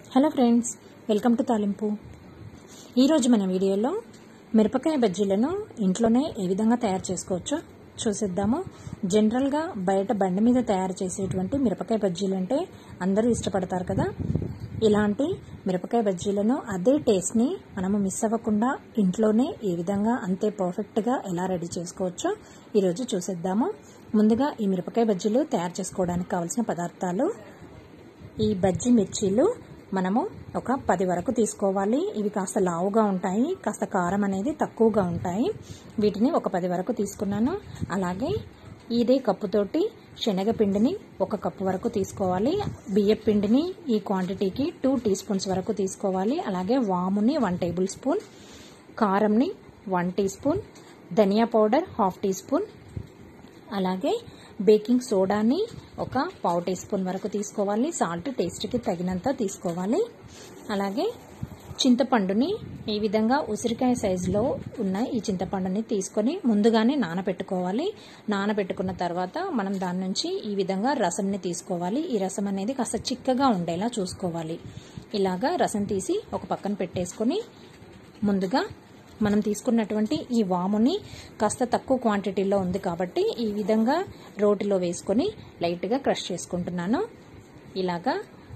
hello friends welcome to తాలింపు ఈరోజు మన వీడియోలో మిరపకాయ బజ్జీలను ఇంట్లోనే ఏ విధంగా తయారు చేసుకోవచ్చో చూసేద్దాము జనరల్గా బయట బండి మీద తయారు చేసేటువంటి మిరపకాయ బజ్జీలు అంటే అందరూ ఇష్టపడతారు కదా ఇలాంటి మిరపకాయ బజ్జీలను అదే టేస్ట్ని మనము మిస్ అవ్వకుండా ఇంట్లోనే ఏ విధంగా అంతే పర్ఫెక్ట్గా ఎలా రెడీ చేసుకోవచ్చో ఈరోజు చూసేద్దాము ముందుగా ఈ మిరపకాయ బజ్జీలు తయారు చేసుకోవడానికి కావాల్సిన పదార్థాలు ఈ బజ్జీ మిర్చీలు మనము ఒక పది వరకు తీసుకోవాలి ఇవి కాస్త లావుగా ఉంటాయి కాస్త కారం అనేది తక్కువగా ఉంటాయి వీటిని ఒక పది వరకు తీసుకున్నాను అలాగే ఇదే కప్పుతోటి శనగపిండిని ఒక కప్పు వరకు తీసుకోవాలి బియ్యం పిండిని ఈ క్వాంటిటీకి టూ టీ స్పూన్స్ వరకు తీసుకోవాలి అలాగే వాముని వన్ టేబుల్ స్పూన్ కారంని one teaspoon dhania powder half teaspoon అలాగే బేకింగ్ సోడాని ఒక పావు టీ స్పూన్ వరకు తీసుకోవాలి సాల్ట్ టేస్ట్కి తగినంత తీసుకోవాలి అలాగే చింతపండుని ఈ విధంగా ఉసిరికాయ సైజులో ఉన్న ఈ చింతపండుని తీసుకొని ముందుగానే నానబెట్టుకోవాలి నానబెట్టుకున్న తర్వాత మనం దాని నుంచి ఈ విధంగా రసంని తీసుకోవాలి ఈ రసం అనేది కాస్త చిక్కగా ఉండేలా చూసుకోవాలి ఇలాగా రసం తీసి ఒక పక్కన పెట్టేసుకొని ముందుగా మనం తీసుకున్నటువంటి ఈ వాముని కాస్త తక్కువ క్వాంటిటీలో ఉంది కాబట్టి ఈ విధంగా రోటిలో వేసుకొని లైట్గా క్రష్ చేసుకుంటున్నాను ఇలాగా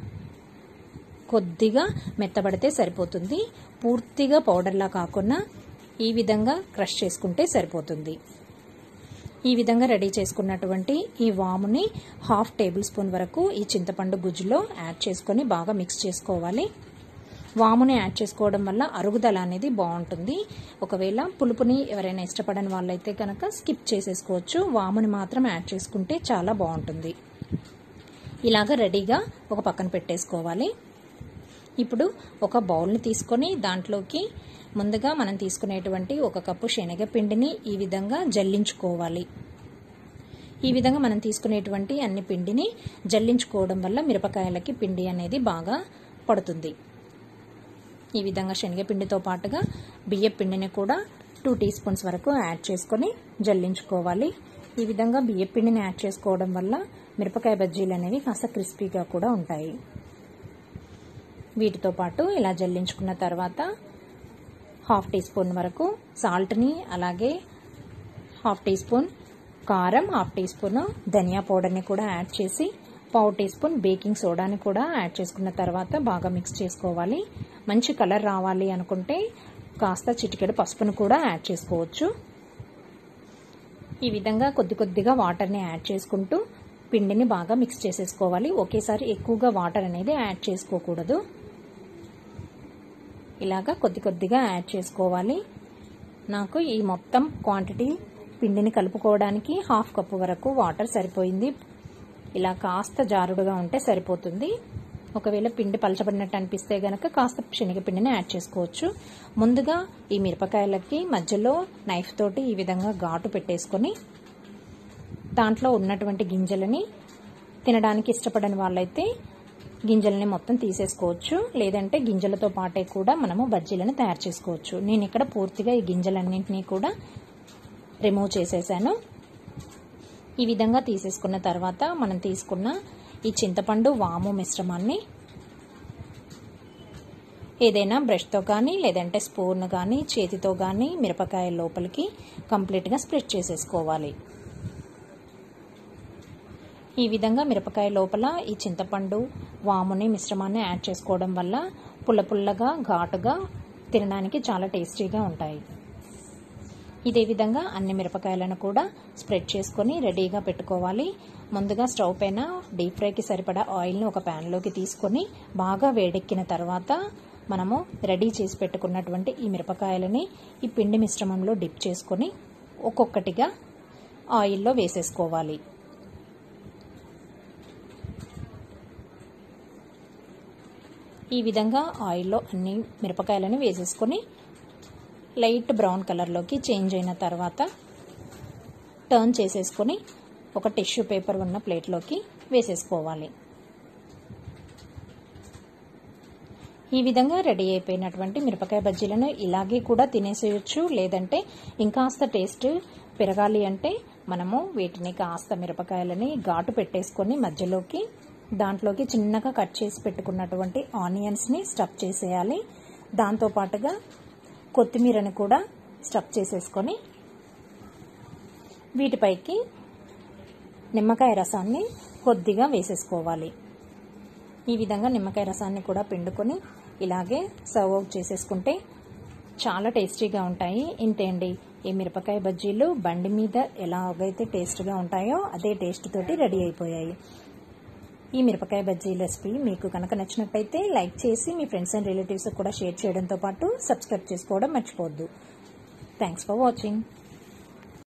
కొద్దిగా మెత్తబడితే సరిపోతుంది పూర్తిగా పౌడర్లా కాకుండా ఈ విధంగా క్రష్ చేసుకుంటే సరిపోతుంది ఈ విధంగా రెడీ చేసుకున్నటువంటి ఈ వాముని హాఫ్ టేబుల్ స్పూన్ వరకు ఈ చింతపండు గుజ్జులో యాడ్ చేసుకొని బాగా మిక్స్ చేసుకోవాలి వాముని యాడ్ చేసుకోవడం వల్ల అరుగుదల అనేది బాగుంటుంది ఒకవేళ పులుపుని ఎవరైనా ఇష్టపడని వాళ్ళైతే కనుక స్కిప్ చేసేసుకోవచ్చు వాముని మాత్రం యాడ్ చేసుకుంటే చాలా బాగుంటుంది ఇలాగ రెడీగా ఒక పక్కన పెట్టేసుకోవాలి ఇప్పుడు ఒక బౌల్ని తీసుకొని దాంట్లోకి ముందుగా మనం తీసుకునేటువంటి ఒక కప్పు శనగపిండిని ఈ విధంగా జల్లించుకోవాలి ఈ విధంగా మనం తీసుకునేటువంటి అన్ని పిండిని జల్లించుకోవడం వల్ల మిరపకాయలకి పిండి అనేది బాగా పడుతుంది ఈ విధంగా శనగపిండితో పాటుగా బియ్య పిండిని కూడా టూ టీ స్పూన్స్ వరకు యాడ్ చేసుకొని జల్లించుకోవాలి ఈ విధంగా బియ్య పిండిని యాడ్ చేసుకోవడం వల్ల మిరపకాయ బజ్జీలు అనేవి కాస్త క్రిస్పీగా కూడా ఉంటాయి వీటితో పాటు ఇలా జల్లించుకున్న తర్వాత హాఫ్ టీ స్పూన్ వరకు సాల్ట్ని అలాగే హాఫ్ టీ స్పూన్ కారం హాఫ్ టీ స్పూన్ ధనియా పౌడర్ని కూడా యాడ్ చేసి పావు టీ స్పూన్ బేకింగ్ సోడాని కూడా యాడ్ చేసుకున్న తర్వాత బాగా మిక్స్ చేసుకోవాలి మంచి కలర్ రావాలి అనుకుంటే కాస్త చిటికెడు పసుపును కూడా యాడ్ చేసుకోవచ్చు ఈ విధంగా కొద్ది కొద్దిగా వాటర్ని యాడ్ చేసుకుంటూ పిండిని బాగా మిక్స్ చేసేసుకోవాలి ఒకేసారి ఎక్కువగా వాటర్ అనేది యాడ్ చేసుకోకూడదు ఇలాగా కొద్ది కొద్దిగా యాడ్ చేసుకోవాలి నాకు ఈ మొత్తం క్వాంటిటీ పిండిని కలుపుకోవడానికి హాఫ్ కప్పు వరకు వాటర్ సరిపోయింది ఇలా కాస్త జారుడుగా ఉంటే సరిపోతుంది ఒకవేళ పిండి పలచబడినట్టు అనిపిస్తే గనక కాస్త శనగపిండిని యాడ్ చేసుకోవచ్చు ముందుగా ఈ మిరపకాయలకి మధ్యలో నైఫ్ తోటి ఈ విధంగా ఘాటు పెట్టేసుకొని దాంట్లో ఉన్నటువంటి గింజలని తినడానికి ఇష్టపడని వాళ్ళైతే గింజలని మొత్తం తీసేసుకోవచ్చు లేదంటే గింజలతో పాటే కూడా మనము బజ్జీలను తయారు చేసుకోవచ్చు నేను ఇక్కడ పూర్తిగా ఈ గింజలన్నింటినీ కూడా రిమూవ్ చేసేసాను ఈ విధంగా తీసేసుకున్న తర్వాత మనం తీసుకున్న ఈ చింతపండు వాము మిశ్రమాన్ని ఏదైనా బ్రష్తో కానీ లేదంటే స్పూన్ కానీ చేతితో కానీ మిరపకాయ లోపలికి కంప్లీట్గా స్ప్రెడ్ చేసేసుకోవాలి ఈ విధంగా మిరపకాయ లోపల ఈ చింతపండు వాముని మిశ్రమాన్ని యాడ్ చేసుకోవడం వల్ల పుల్ల పుల్లగా ఘాటుగా తినడానికి చాలా టేస్టీగా ఉంటాయి ఇదే విధంగా అన్ని మిరపకాయలను కూడా స్ప్రెడ్ చేసుకొని రెడీగా పెట్టుకోవాలి ముందుగా స్టవ్ పైన డీప్ ఫ్రైకి సరిపడా ఆయిల్ని ఒక ప్యాన్లోకి తీసుకొని బాగా వేడెక్కిన తర్వాత మనము రెడీ చేసి పెట్టుకున్నటువంటి ఈ మిరపకాయలని ఈ పిండి మిశ్రమంలో డిప్ చేసుకొని ఒక్కొక్కటిగా ఆయిల్లో వేసేసుకోవాలి ఈ విధంగా ఆయిల్లో అన్ని మిరపకాయలని వేసేసుకొని లైట్ బ్రౌన్ కలర్లోకి చేంజ్ అయిన తర్వాత టర్న్ చేసేసుకొని ఒక టిష్యూ పేపర్ ఉన్న ప్లేట్లోకి వేసేసుకోవాలి ఈ విధంగా రెడీ అయిపోయినటువంటి మిరపకాయ బజ్జీలను ఇలాగే కూడా తినేసేయచ్చు లేదంటే ఇంకాస్త టేస్ట్ పెరగాలి అంటే మనము వీటిని కాస్త మిరపకాయలని ఘాటు పెట్టేసుకొని మధ్యలోకి దాంట్లోకి చిన్నగా కట్ చేసి పెట్టుకున్నటువంటి ఆనియన్స్ని స్టఫ్ చేసేయాలి దాంతోపాటుగా కొత్తిమీరని కూడా స్టఫ్ చేసేసుకొని వీటిపైకి నిమ్మకాయ రసాన్ని కొద్దిగా వేసేసుకోవాలి ఈ విధంగా నిమ్మకాయ రసాన్ని కూడా పిండుకొని ఇలాగే సర్వ్ అవుట్ చేసేసుకుంటే చాలా టేస్టీగా ఉంటాయి ఇంతే అండి ఈ మిరపకాయ బజ్జీలు బండి మీద ఎలాగైతే టేస్ట్గా ఉంటాయో అదే టేస్ట్ తోటి రెడీ అయిపోయాయి ఈ మిరపకాయ బజ్జీ రెసిపీ మీకు కనుక నచ్చినట్టయితే లైక్ చేసి మీ ఫ్రెండ్స్ అండ్ రిలేటివ్స్ కూడా షేర్ చేయడంతో పాటు సబ్స్క్రైబ్ చేసుకోవడం మర్చిపోవద్దు థ్యాంక్స్ ఫర్ వాచింగ్